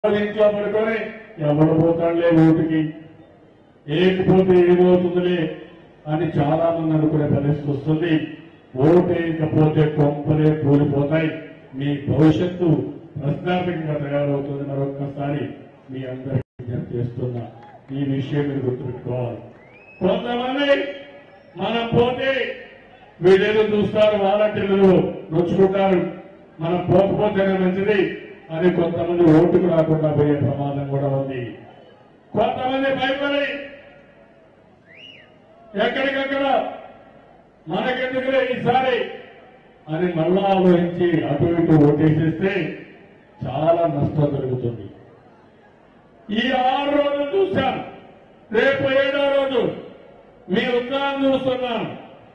ఇంట్లో పడుకొని ఎవడు పోతాడులే ఓటుకి ఏకపోతే ఏమవుతుందిలే అని చాలా మంది అనుకునే పరిస్థితి వస్తుంది ఓటేయకపోతే కొంపలే కూలిపోతాయి మీ భవిష్యత్తు ప్రశ్నార్థకంగా తయారవుతుంది మరొక్కసారి మీ అందరికీ విజ్ఞప్తి చేస్తున్నా ఈ విషయం మీరు గుర్తుపెట్టుకోవాలి కొంతమంది మనం పోతే వీళ్ళేదో చూస్తారు వాలంటీర్లు నొచ్చుకుంటారు మనం పోకపోతేనే మంచిది అని కొంతమంది ఓటుకు రాకుండా పోయే ప్రమాదం కూడా ఉంది కొంతమంది భయపడి ఎక్కడికక్కడ మనకెందుకులే ఈసారి అని మళ్ళా ఆలోచించి అటు ఇటు ఓటేసేస్తే చాలా నష్టం జరుగుతుంది ఈ ఆరు రోజులు చూశాం రేపు ఏడో రోజు మీ ఉత్సాహం చూస్తున్నాను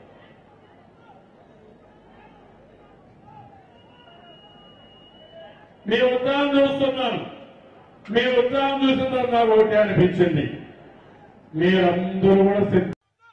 మీ ఉత్సాహం చూస్తున్నాను మీ ఉత్సాహం చూసిన తర్వాత నాకు ఒకటి అనిపించింది మీరందరూ కూడా సిద్ధ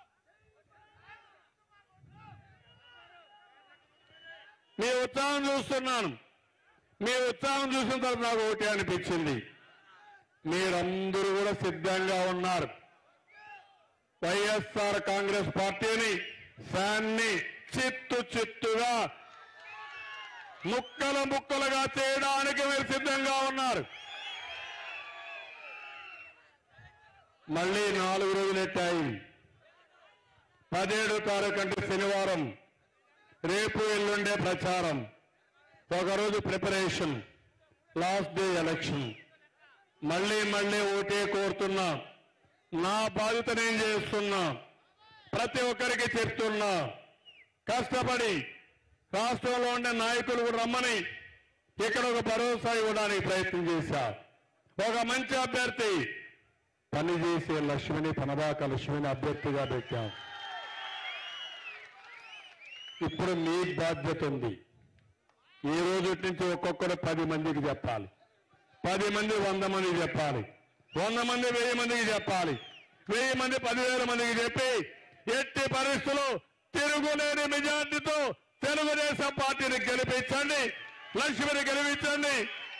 మీ ఉత్సాహం చూస్తున్నాను మీ ఉత్సాహం చూసిన తర్వాత నాకు ఒకటి అనిపించింది మీరందరూ కూడా సిద్ధంగా ఉన్నారు వైఎస్ఆర్ కాంగ్రెస్ పార్టీని ఫ్యాన్ని చిత్తు చిత్తుగా ముక్కలు ముక్కలుగా చేయడానికి మీరు సిద్ధంగా ఉన్నారు మళ్ళీ నాలుగు రోజులెట్టాయి పదిహేడో తారీఖు అంటే శనివారం రేపు ఎల్లుండే ప్రచారం ఒకరోజు ప్రిపరేషన్ లాస్ట్ డే ఎలక్షన్ మళ్ళీ మళ్ళీ ఓటే కోరుతున్నా నా బాధ్యత నేను చేస్తున్నా ప్రతి ఒక్కరికి చెప్తున్నా కష్టపడి రాష్ట్రంలో ఉండే నాయకులు కూడా రమ్మని ఇక్కడ ఒక భరోసా ఇవ్వడానికి ప్రయత్నం చేశా ఒక మంచి అభ్యర్థి పనిచేసే లక్ష్మిని పనబాక లక్ష్మిని అభ్యర్థిగా పెట్టాం ఇప్పుడు మీ బాధ్యత ఉంది ఈ రోజు నుంచి ఒక్కొక్కరు పది మందికి చెప్పాలి పది మంది వంద మందికి చెప్పాలి వంద మంది వెయ్యి మందికి చెప్పాలి వెయ్యి మంది పదివేల మందికి చెప్పి ఎట్టి పరిస్థితుల్లో తిరుగులేని మెజార్టీతో తెలుగుదేశం పార్టీని గెలిపించండి లక్ష్మిని గెలిపించండి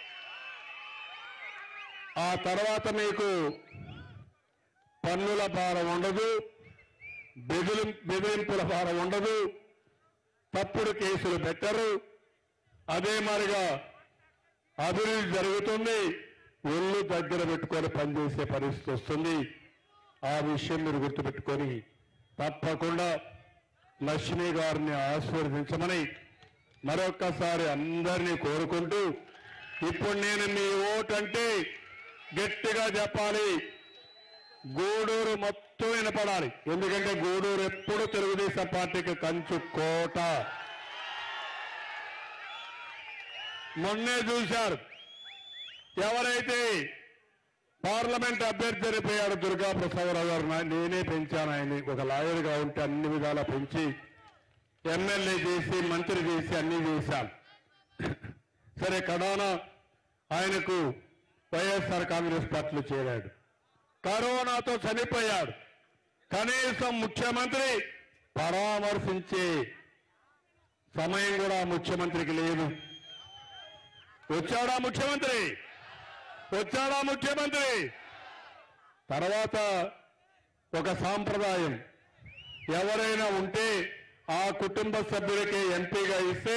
ఆ తర్వాత మీకు పన్నుల భారం ఉండదు బెదిరి బెదిరింపుల భారం ఉండదు తప్పుడు కేసులు పెట్టరు అదే మాదిరిగా అభివృద్ధి జరుగుతుంది ఒళ్ళు దగ్గర పెట్టుకొని పనిచేసే పరిస్థితి వస్తుంది ఆ విషయం మీరు గుర్తుపెట్టుకొని తప్పకుండా లక్ష్మి గారిని ఆశీర్వదించమని మరొక్కసారి అందరినీ కోరుకుంటూ ఇప్పుడు నేను మీ ఓటు అంటే గట్టిగా చెప్పాలి గూడూరు మొత్తం వినపడాలి ఎందుకంటే గూడూరు ఎప్పుడు తెలుగుదేశం పార్టీకి కంచు కోట మొన్నే చూశారు ఎవరైతే పార్లమెంట్ అభ్యర్థి చనిపోయాడు దుర్గా ప్రసాదరావు గారు నా- నేనే పెంచాను ఆయన్ని ఒక లాయర్గా ఉంటే అన్ని విధాలా పెంచి ఎమ్మెల్యే చేసి మంత్రి చేసి అన్ని చేశాను సరే కడానా ఆయనకు వైఎస్ఆర్ కాంగ్రెస్ పార్టీలో చేరాడు కరోనాతో చనిపోయాడు కనీసం ముఖ్యమంత్రి పరామర్శించే సమయం కూడా ముఖ్యమంత్రికి లేదు వచ్చాడా ముఖ్యమంత్రి వచ్చాడా ముఖ్యమంత్రి తర్వాత ఒక సాంప్రదాయం ఎవరైనా ఉంటే ఆ కుటుంబ సభ్యులకి ఎంపీగా ఇస్తే